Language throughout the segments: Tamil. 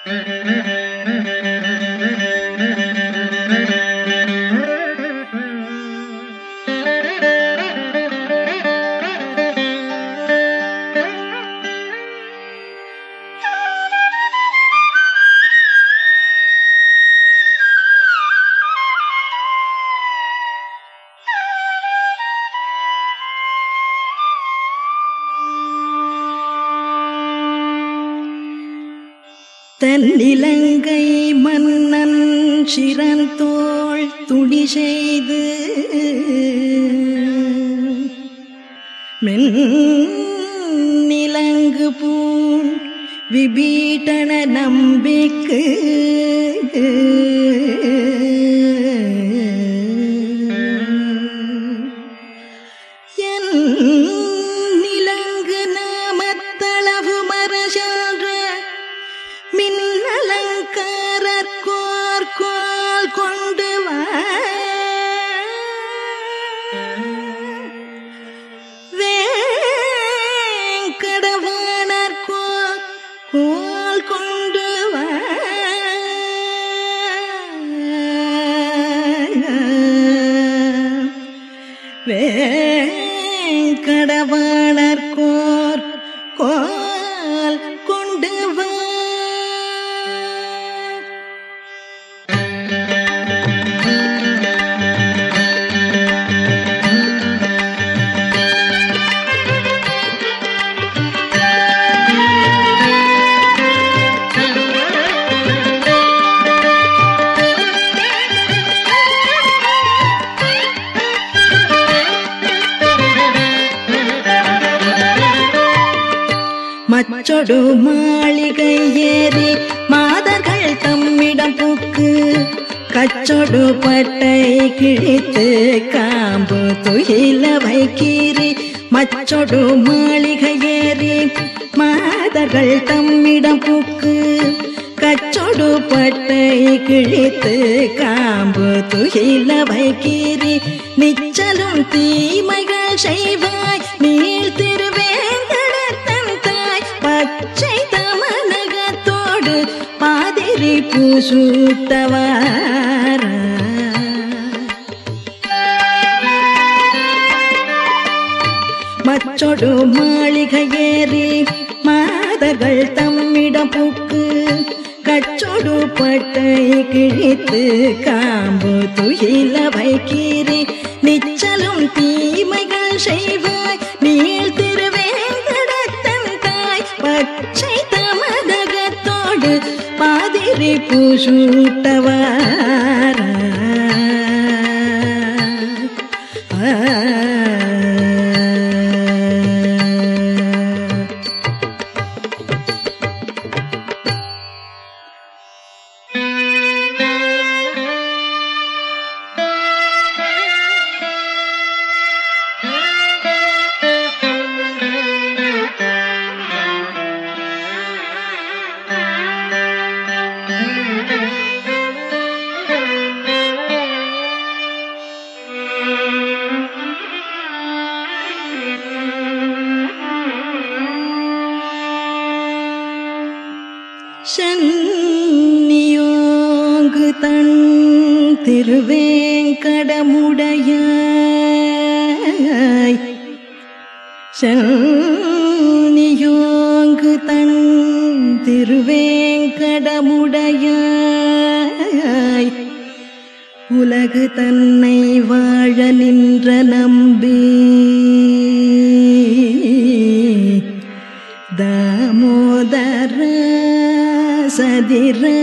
தன்னிலங்கை மன்னன் சிறந்தோள் துடி செய்து மென்னிலங்கு பூண் விபீட்டன நம்பிக்கு என் நிலங்கு நாமத்தளவு மரசான்ற மின்னலங்காரர் கோர் கோல் கொண்டு வா வேங்கடவாணர் கோல் கோல் கொண்டு வா வேங்கடவாணர் கோர் கோல் கொண்டு வா மச்சொடு மாளிகை ஏறி மாதர்கள் தம்மிடம் புக்கு கச்சொடு பட்டை கிழித்து காம்பு துயில வைக்கீரி மச்சொடு மாளிகை ஏறி மாதர்கள் தம்மிடம் புக்கு கச்சொடு பட்டை கிழித்து காம்பு துயில வைக்கீரி நிச்சலும் தீமைகள் செய்வாய் நீள் திருவேங்கடத்தன் தாய் பச்சை தமனகத்தோடு பாதிரி பூசூட்டவார மச்சொடு மாளிகை ஏறி மாதர்கள் தம்மிடம் புக்கு கச்சொடு பட்டை கிழித்து காம்பு துயில வைக்கீரி நிச்சலும் தீமைகள் செய்வாய் நீள் திருவேங்கடத்தன் தாய் பச்சை தமதகத்தோடு பாதிரி பூசூட்டவார சென்னியோங்கு தன் திருவேங்கடமுடைய சென்னியோங்கு தன் திருவேங்கடமுடைய உலகு தன்னை வாழ நின்ற நம்பி தாமோதர சதிர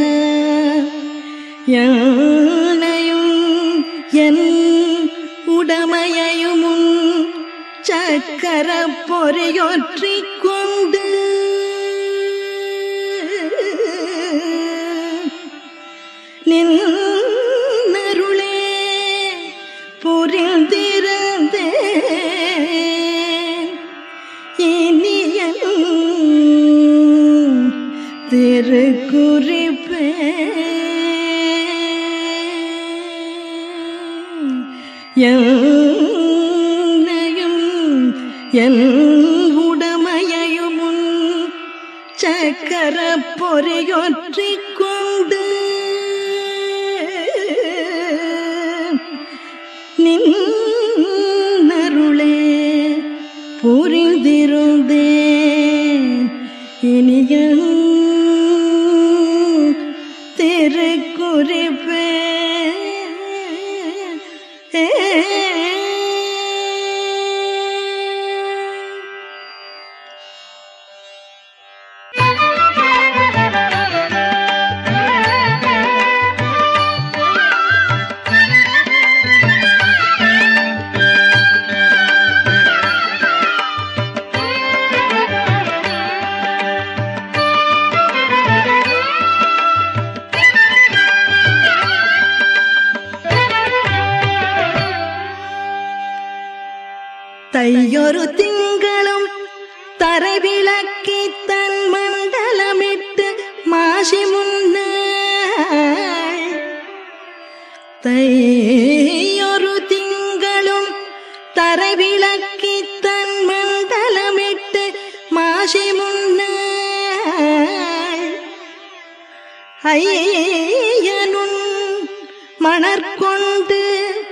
யானையும் என் உடமையையும் உன் சக்கர பொறியொற்றிக் கொண்டு நின்னருளே புரிந்திருந்தேன் இனியன் திருக்குறிப்பே என்னையும் என் உடமையையும் உன் சக்கர பொறியொற்றிக் கொண்டு நின்னருளே புரிந்திருந்தே இனிய திருக்குறிப்பே தையொரு திங்களும் தரை விளக்கி தன் மண்டலமிட்டு மாசி முன்ன தையொரு திங்களும் தரை விளக்கி தன் மண்டலமிட்டு மாசி முன்ன ஐயனுன் மணற்கொண்டு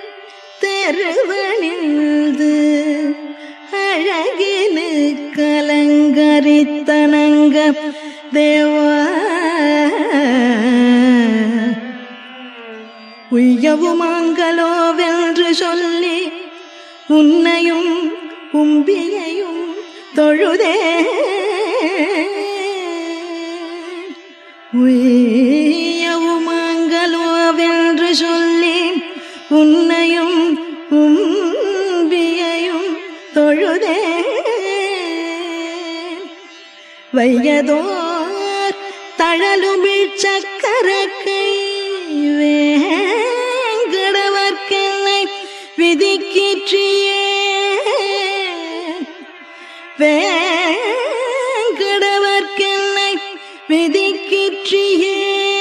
தெருவணிந்து அழகினு கலங்கரித்தனங்க தேவா உய்யவுமாங்கலோவென்று சொல்லி உன்னையும் கும்பியையும் தொழுதே உய்யவுமாங்கலோவென்று சொல்லி உன்னையும் உம்பியையும் தொழுதே வையதோர் தழலுமிழ் சக்கரக்கை வேங்கடவர்க்கென்னை விதிக்கிற்றியே வேங்கடவர்க்கென்னை விதிக்கிற்றியே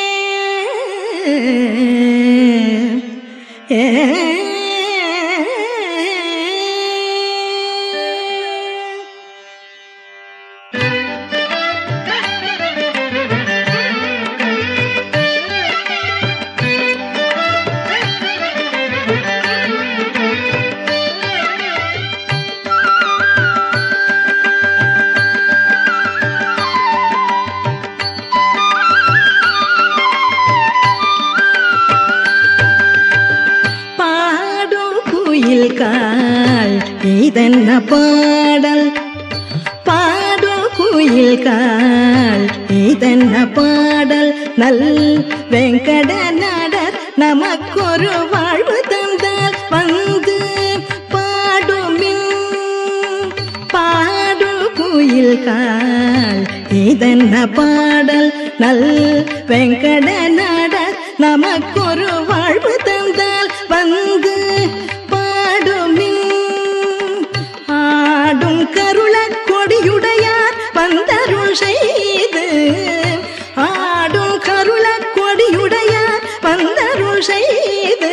பாடும் குயில் கால் இதென்ன பாடல் பாடும் குயில் கால் இதென்ன பாடல் நல் வெங்கட நடர் நமக்கொரு வாழ்வு தந்தால் வந்து பாடுமின் பாடும் குயில் கால் இதென்ன பாடல் நல் வெங்கட நடர் நமக்கொரு வாழ்வு தந்தால் வந்து பாடுமின் ஆடும் கருள கொடியுடையார் வந்தருள் செய்து ஆடும் கருள கொடியுடையார் வந்தருள் செய்து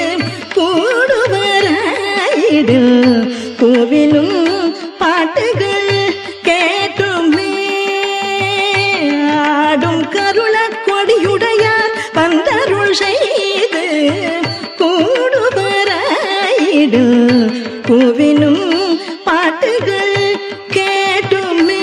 கூடுவராயிடு கோவிலும் பாட்டுகள் கேட்டுமே ஆடும் கருள கொடியுடையார் வந்தருள் செய்து கூடுவராயிடு கோவிலும் பாட்டுகள் கேட்டுமே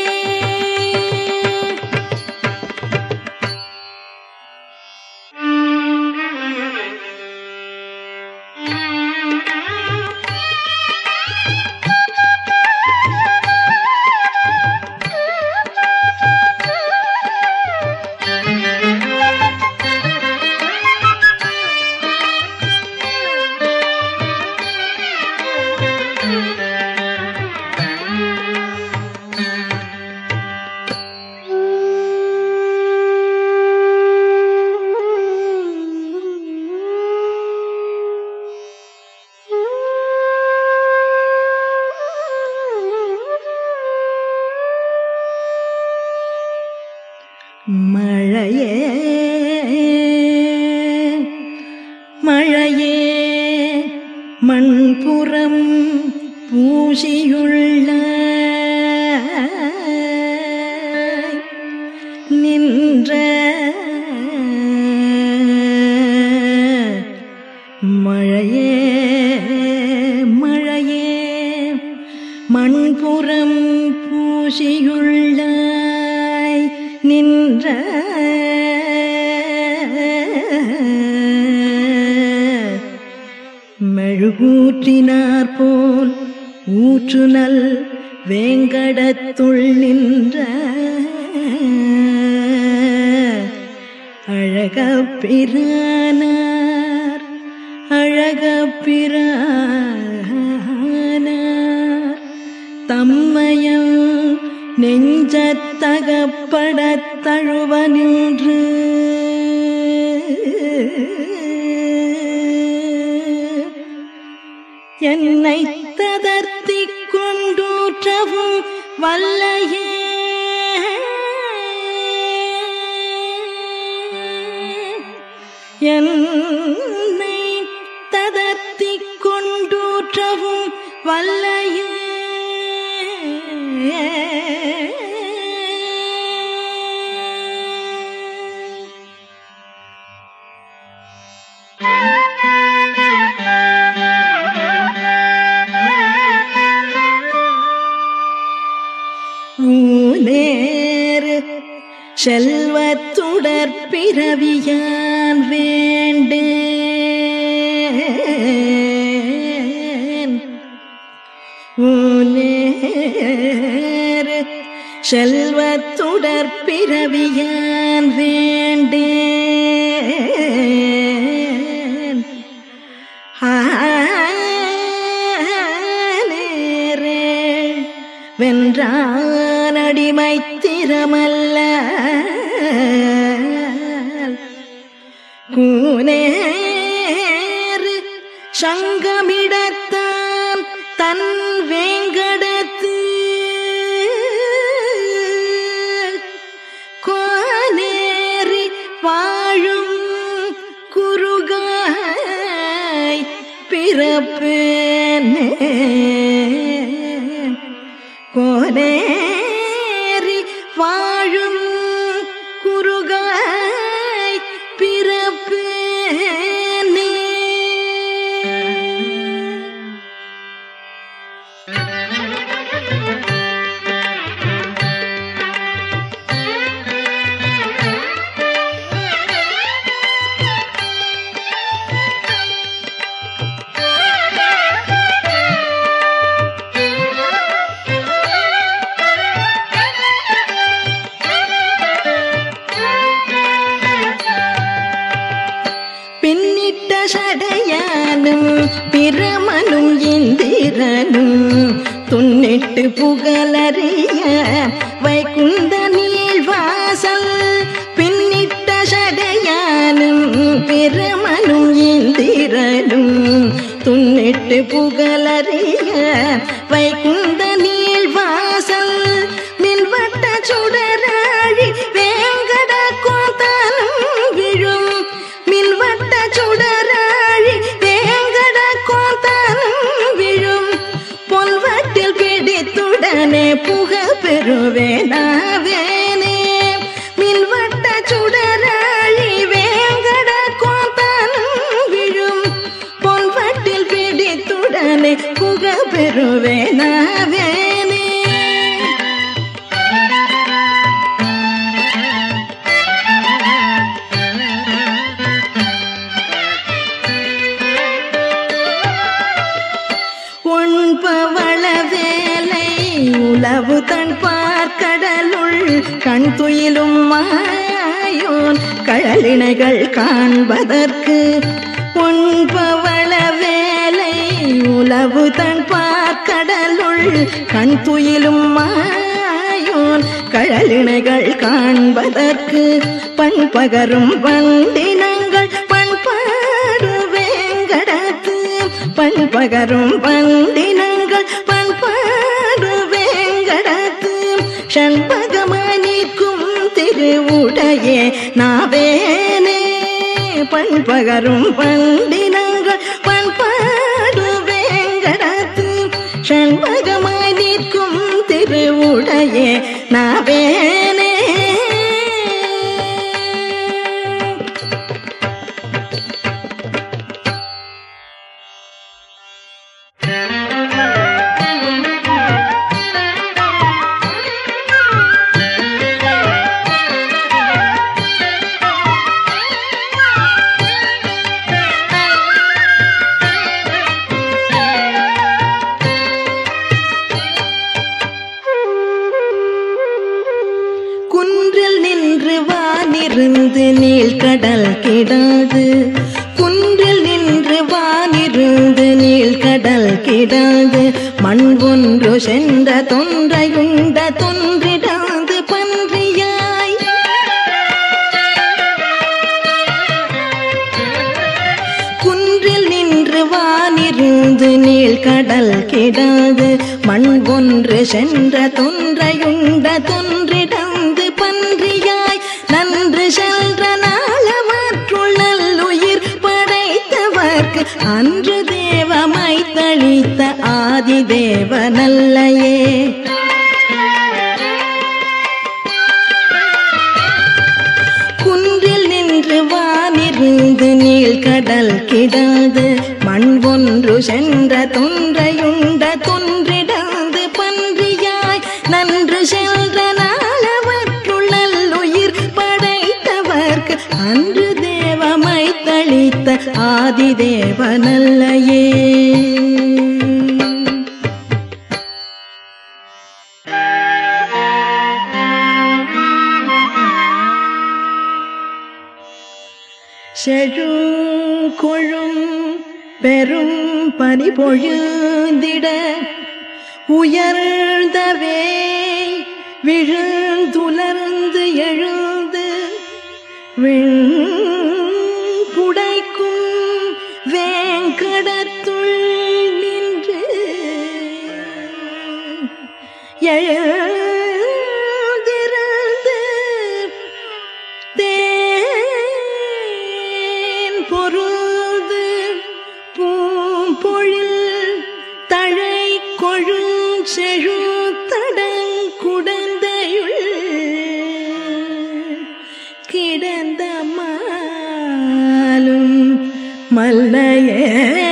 மழையே மழையே மண்புறம் பூசியுள்ள மண்புறம் பூசியுள்ளாய் நின்ற மெழுகூற்றினார் போல் ஊற்றுநல் வேங்கடத்துள் நின்ற அழகப்பிரானார் அழகப்பிரானார் தம்மயம் நெஞ்சத்தகப்படத் தழுவ நின்று என்னை ததர்த்திக் கொண்டூற்றவும் வல்லையே என்னை ததர்த்திக் கொண்டூற்றவும் வல்லையே ஊனேறு செல்வத்துடற் பிறவியான் வேண்டேன் ஊனேறு செல்வத்துடற் பிறவியான் வேண்டேன் ஆனேரேள் வென்றான் அடிமை திறமல்ல கூனேறு சங்கமிடத்தான் தன் வேங்கடத்து கோனேறி வாழும் குருகாய் பிறப்பேனே கோனேறி வாழும் குருகாய் பிறப்பேனே பின்னிட்ட சடையானும் பிரமனும் இந்திரனும் துன்னிட்டு புகழறிய வைகுந்த நீள்வாசல் பின்னிட்ட சடையானும் பிரமனும் இந்திரனும் துன்னிட்டு புகழறிய வைகுந்த நீள்வாசல் மின்வட்ட சுடராழி வேங்கட கோத்தானும் விழும் மின்வட்ட சுடராழி வேங்கட கோத்தானும் விழும் பொன்வட்டில் பிடித்துடனே புக பெறுவேனாவேனே மின்வட்ட சுடராழி வேங்கட கோத்தானும் விழும் பொன்வட்டில் பிடித்துடனே புக பெறுவேனாவேனே ஒன்பவள வேலை உளவு தன் பார்க்கடலுள் கண் துயிலும் மாயோன் கழலினைகள் காண்பதற்கு ஒன்பவள வேலை உளவு தன் பார்க்கடலுள் கண் துயிலும் மாயோன் கழலினைகள் காண்பதற்கு பண்பகரும் வண்டினங்கள் பண்பாடு வேங்கடத்து பண்பகரும் பண்டினங்கள் பண்பாடு வேங்கடத்து ஷண்பகமணிக்கும் திருவுடையே நாவேனே பண்பகரும் பண்டினங்கள் பண்பாடு வேங்கடத்து ஷண்பகமணிக்கும் திருவுடையே நாவேனே வானிருந்து நீள்கடல் கிடாது குன்றில் நின்று வானிருந்து நீள்கடல் கிடாது மண் ஒன்று சென்ற தொன்றையுண்ட தொன்றிடாது பன்றியாய் குன்றில் நின்று வானிருந்து நீள்கடல் கிடாது மண் ஒன்று சென்ற தொன்றையுண்ட தொன்றிடந்து பன்றியாய் நன்று சென்ற நாளவற்றுள் நல்லுயிர் படைத்தவர்க்கு அன்று தேவமை தளித்த ஆதி தேவ நல்லையே குன்றில் நின்று வானிருந்து நீள்கடல் கிடாது மண் ஒன்று சென்ற தொன்றையுண்ட தொன்றிடாது பன்றியாய் நன்று சென்ற நாளவற்றுள் நல்லுயிர் படைத்தவர்க்கு அன்று தேவமை தளித்த ஆதி தேவ நல்லையே செழுங்கொழும் பெரும் பனி பொழுந்திட உயர்ந்தவே விழுந்துலர்ந்து எழுந்து புடைக்கும் வேங்கடத்துள் நின்று எழுந்திருந்து தேன் பொருது பூம்பொழில் தழை கொழும் செழுத்தடங் குடந்தையுள் கிடந்த மாலும் மல்லையே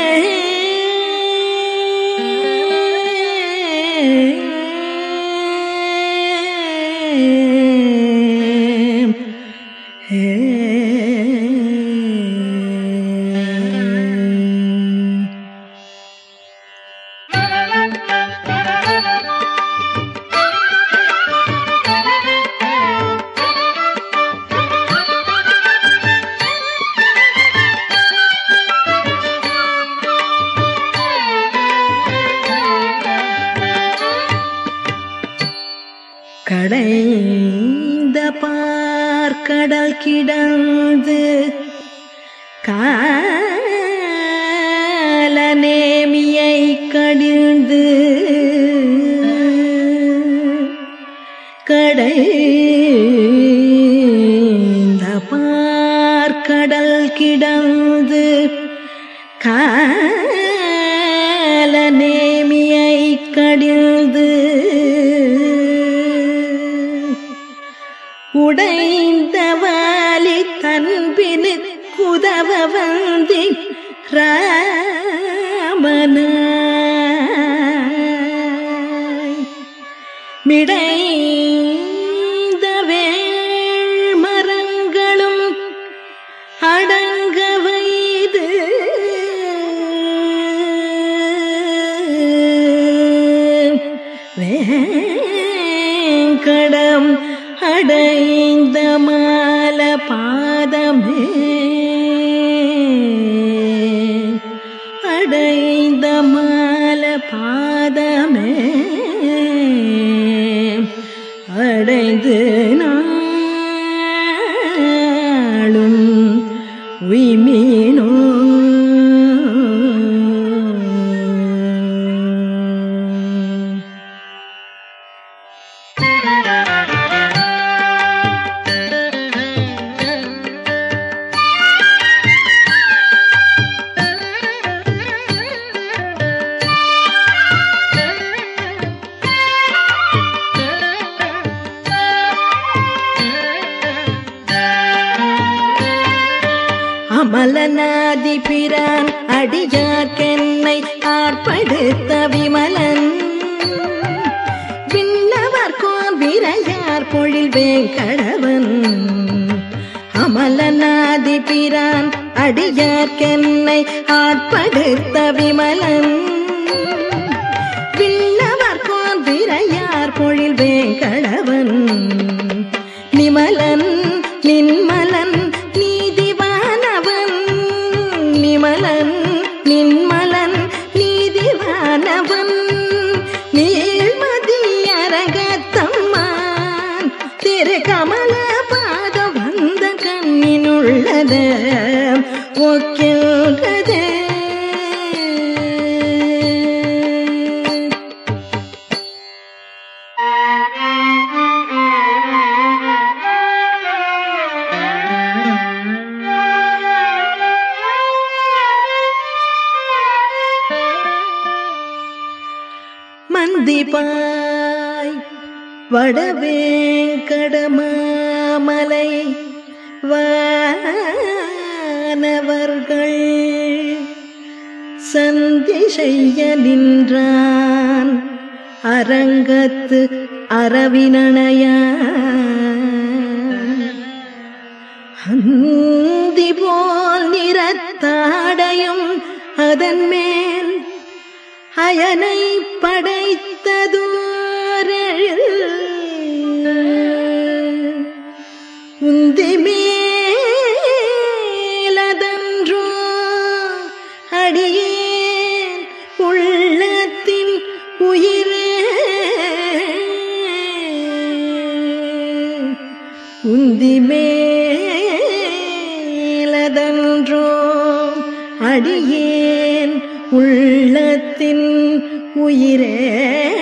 கடைந்த பார்க்கடல் கிடந்து காலநேமியை கடிந்து கடைந்த பார்க்கடல் கிடந்து காலநேமியை கடிந்து உடைந்த வாலி தன்பினு குதவ வந்தி ராமனாய் மிடைந்த வேள் மரங்களும் அடங்க வைது வேங்கடம் அடைந்த மால பாதமே அடைந்த மால பாதமே அடைந்து நாளும் உய்மீனோ அமலநாதி பிரான் அடியார்க்கென்னை ஆர்ப்படுத்த விமலன் விண்ணவர் கோவிரையார் பொழில் வேங்கடவன் அமலநாதி பிரான் அடியார்க்கென்னை ஆட்படுத்த விமலன் விண்ணவர் கோவிரையார் பொழில் வேங்கடவன் நிமலன் நின்மல பாய் வடவேங்கடமாமலை வானவர்கள் சந்தி செய்ய நின்றான் அரங்கத்து அரவினணையா அந்தி போல் நிறத்தாடையும் அதன் மேல் அயனை படைத்ததோர் உந்தி மேலதன்றோ அடியேன் உள்ளத்தின் உயிரே உந்தி மேலதன்றோ அடியேன் உள்ளத்தின் உயிரே